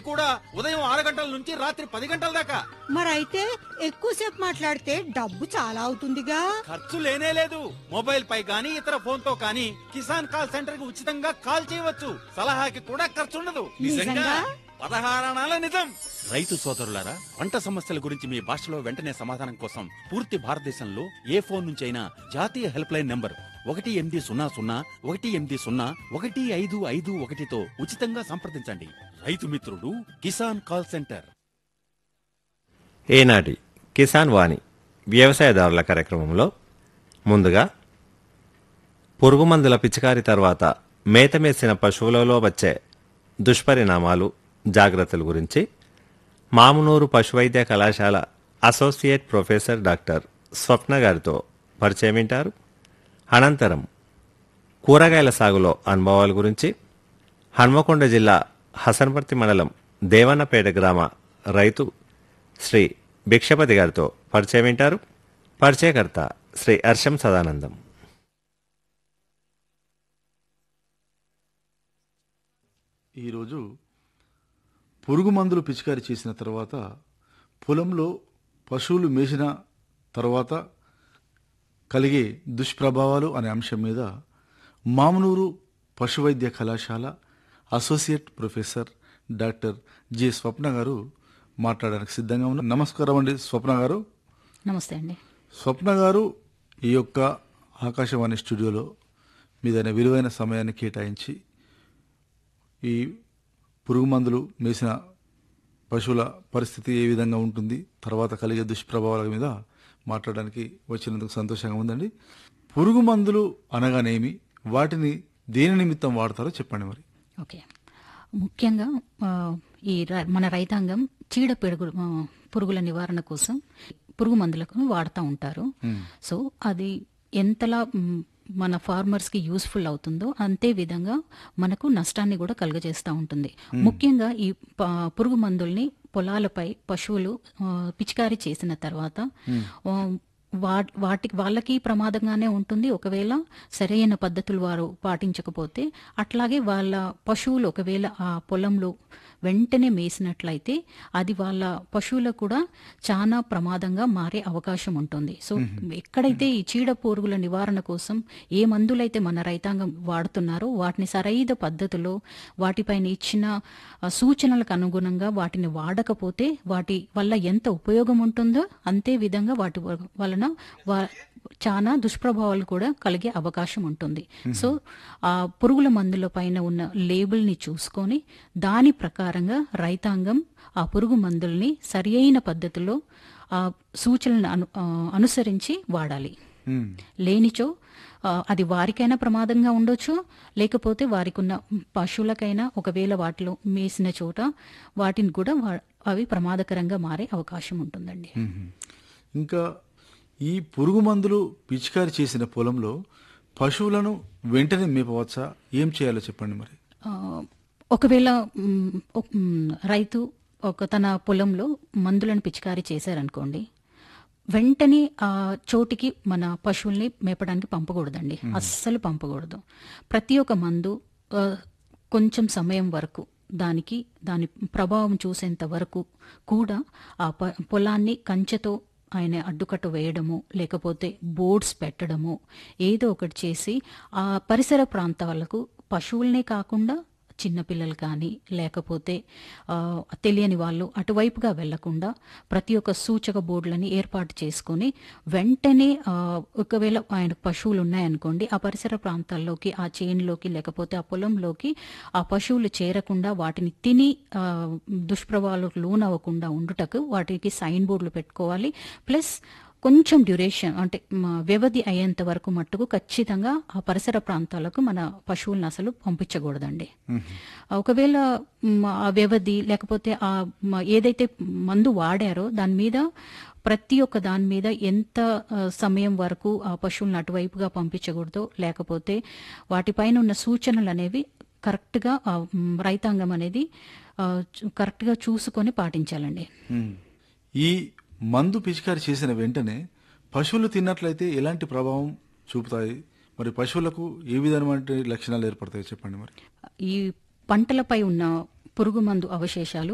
కూడా ఉదయం ఆరు గంటల నుంచి రాత్రి పది గంటల దాకా మరైతే ఎక్కువసేపు మాట్లాడితే డబ్బు చాలా అవుతుందిగా ఖర్చు లేనే లేదు మొబైల్ పై గానీ ఇతర ఫోన్ తో కానీ కిసాన్ కాల్ సెంటర్ కి ఉచితంగా కాల్ చేయవచ్చు సలహాకి కూడా ఖర్చు ఉండదు నిజంగా? పదహారణాల నిజం రైతు సోదరులారా పంట సమస్యల గురించి మీ భాషలో వెంటనే సమాధానం కోసం పూర్తి భారతదేశంలో ఏ ఫోన్ నుంచి అయినా జాతీయ హెల్ప్ లైన్ నంబర్ ఒకటి ఎనిమిది సున్నా సున్నా ఒకటి ఎనిమిది సున్నా ఒకటి ఐదు ఐదు ఒకటితో ఉచితంగా సంప్రదించండి రైతు మిత్రుడు కిసాన్ కాల్ సెంటర్ ఏనాటి కిసాన్ వాణి వ్యవసాయదారుల కార్యక్రమంలో ముందుగా పురుగు మందుల పిచికారి తర్వాత మేతమేసిన పశువులలో వచ్చే దుష్పరిణామాలు జాగ్రత్తల గురించి మామునూరు పశువైద్య కళాశాల అసోసియేట్ ప్రొఫెసర్ డాక్టర్ స్వప్న గారితో పరిచయం వింటారు అనంతరం కూరగాయల సాగులో అనుభవాల గురించి హన్మకొండ జిల్లా హసన్పర్తి మండలం దేవన్నపేట గ్రామ రైతు శ్రీ భిక్షపతి గారితో పరిచయం వింటారు పరిచయకర్త శ్రీ హర్షం సదానందం ఈరోజు పురుగు మందులు పిచికారి చేసిన తర్వాత పొలంలో పశువులు మేసిన తర్వాత కలిగే దుష్ప్రభావాలు అనే అంశం మీద మామనూరు పశువైద్య కళాశాల associate professor doctor G Swapna garu మాట్లాడడానికి సిద్ధంగా ఉన్నారు నమస్కారం అండి స్వప్న గారు నమస్తే అండి స్వప్న గారు ఈ యొక్క ఆకాశవాణి స్టూడియోలో మీదైన విలువైన సమయాన్ని కేటాయించి ఈ పురుగు మందులు మేసిన పశువుల పరిస్థితి ఏ విధంగా ఉంటుంది తర్వాత కలిగే దుష్ప్రభావాల మీద మాట్లాడడానికి వచ్చినందుకు సంతోషంగా ఉందండి పురుగు మందులు అనగానేమి వాటిని దేని నిమిత్తం వాడతారో చెప్పండి మరి ఓకే ముఖ్యంగా ఆ, ఈ ర- మన రైతాంగం చీడ పిడుగు ఆ, పురుగుల నివారణ కోసం పురుగు మందులకు వాడుతూ ఉంటారు సో అది ఎంతలా మ్, మన ఫార్మర్స్ కి యూస్ఫుల్ అవుతుందో అంతే విధంగా మనకు నష్టాన్ని కూడా కలుగజేస్తూ ఉంటుంది ముఖ్యంగా ఈ ప- పురుగు మందుల్ని పొలాలపై పశువులు ఆ, పిచికారీ చేసిన తర్వాత ఆ, వా- వాటికి వాళ్ళకి ప్రమాదంగానే ఉంటుంది ఒకవేళ సరైన పద్ధతులు వారు పాటించకపోతే అట్లాగే వాళ్ళ పశువులు ఒకవేళ ఆ పొలంలో వెంటనే మేసినట్లయితే అది వాళ్ళ పశువులకు కూడా చాలా ప్రమాదంగా మారే అవకాశం ఉంటుంది సో ఎక్కడైతే ఈ చీడ పురుగుల నివారణ కోసం ఏ మందులైతే మన రైతాంగం వాడుతున్నారో వాటిని సరైన పద్ధతిలో వాటిపైన ఇచ్చిన ఆ, సూచనలకు అనుగుణంగా వాటిని వాడకపోతే వాటి వల్ల ఎంత ఉపయోగం ఉంటుందో అంతే విధంగా వాటి వ- వలన వా- చాలా దుష్ప్రభావాలు కూడా కలిగే అవకాశం ఉంటుంది సో ఆ పురుగుల మందుల పైన ఉన్న లేబుల్ని చూసుకొని దాని ప్రకారంగా రైతాంగం ఆ పురుగు మందుల్ని సరి అయిన పద్ధతిలో ఆ సూచనలను అను ఆ, అనుసరించి వాడాలి లేనిచో ఆ, అది వారికైనా ప్రమాదంగా ఉండొచ్చు లేకపోతే వారికి ఉన్న పశువులకైనా ఒకవేళ వాటిలో మేసిన చోట వాటిని కూడా వా- అవి ప్రమాదకరంగా మారే అవకాశం ఉంటుందండి ఇంకా ఈ పురుగు మందులు పిచికారి చేసిన పొలంలో పశువులను వెంటనే మేపవచ్చా ఏం చేయాలో చెప్పండి మరి ఆ, ఒకవేళ మ్, ఒక- మ్, రైతు ఒక తన పొలంలో మందులను పిచికారీ చేశారనుకోండి వెంటనే ఆ చోటికి మన పశువుల్ని మేపడానికి పంపకూడదండి అస్సలు పంపకూడదు ప్రతి ఒక్క మందు ఆ, కొంచెం సమయం వరకు దానికి దాని ప్రభావం చూసేంత వరకు కూడా ఆ ప- పొలాన్ని కంచెతో ఆయన అడ్డుకట్ట వేయడము లేకపోతే బోర్డ్స్ పెట్టడము ఏదో ఒకటి చేసి ఆ పరిసర ప్రాంతాలకు పశువులనే కాకుండా చిన్నపిల్లలు కానీ లేకపోతే ఆ, తెలియని వాళ్ళు అటువైపుగా వెళ్లకుండా ప్రతి ఒక్క సూచక బోర్డులని ఏర్పాటు చేసుకొని వెంటనే ఆ, ఒకవేళ ఆయన పశువులు ఉన్నాయనుకోండి ఆ పరిసర ప్రాంతాల్లోకి ఆ చేనులోకి లేకపోతే ఆ పొలంలోకి ఆ పశువులు చేరకుండా వాటిని తిని ఆ, దుష్ప్రభావాలకు లోనవ్వకుండా ఉండుటకు వాటికి సైన్ బోర్డులు పెట్టుకోవాలి ప్లస్ కొంచెం డ్యూరేషన్ అంటే మ, వ్యవధి అయ్యేంత వరకు మట్టుకు ఖచ్చితంగా ఆ పరిసర ప్రాంతాలకు మన పశువులను అసలు పంపించకూడదండి ఒకవేళ మ, ఆ వ్యవధి లేకపోతే ఆ మ, ఏదైతే మందు వాడారో దాని మీద ప్రతి ఒక్క దాని మీద ఎంత ఆ, సమయం వరకు ఆ పశువులను అటువైపుగా పంపించకూడదో లేకపోతే వాటిపైన ఉన్న సూచనలు అనేవి కరెక్ట్గా ఆ, మ్, రైతాంగం అనేది ఆ, చు- కరెక్ట్గా చూసుకొని పాటించాలండి ఈ మందు పిచికారి చేసిన వెంటనే పశువులు తిన్నట్లయితే ఎలాంటి ప్రభావం చూపుతాయి మరి పశువులకు ఏ విధమైన లక్షణాలు ఏర్పడతాయి చెప్పండి మరి ఈ పంటలపై ఉన్న పురుగు మందు అవశేషాలు